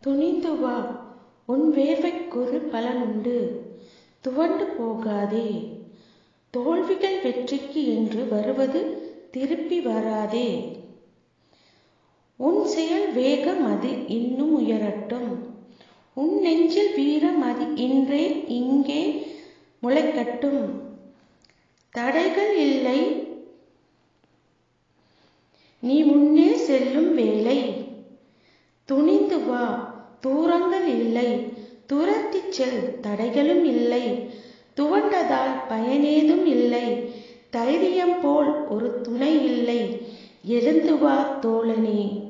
துணிந்து வா உன் வேர்வைக்கொரு பலனுண்டு துவண்டு போகாதே தோல்விகள் வெற்றிக்கு என்று வருவது திருப்பி வராதே உன் செயல் வேகம் அது இன்னும் உயரட்டும் உன் நெஞ்சில் வீரம் அது இன்றே இங்கே முளைக்கட்டும் தடைகள் இல்லை நீ முன்னே செல்லும் வேலை துணிந்து வா தூரங்கள் இல்லை துரத்திச் செல் தடைகளும் இல்லை துவண்டதால் பயனேதும் இல்லை தைரியம் போல் ஒரு துணை இல்லை எழுந்து வா தோழனே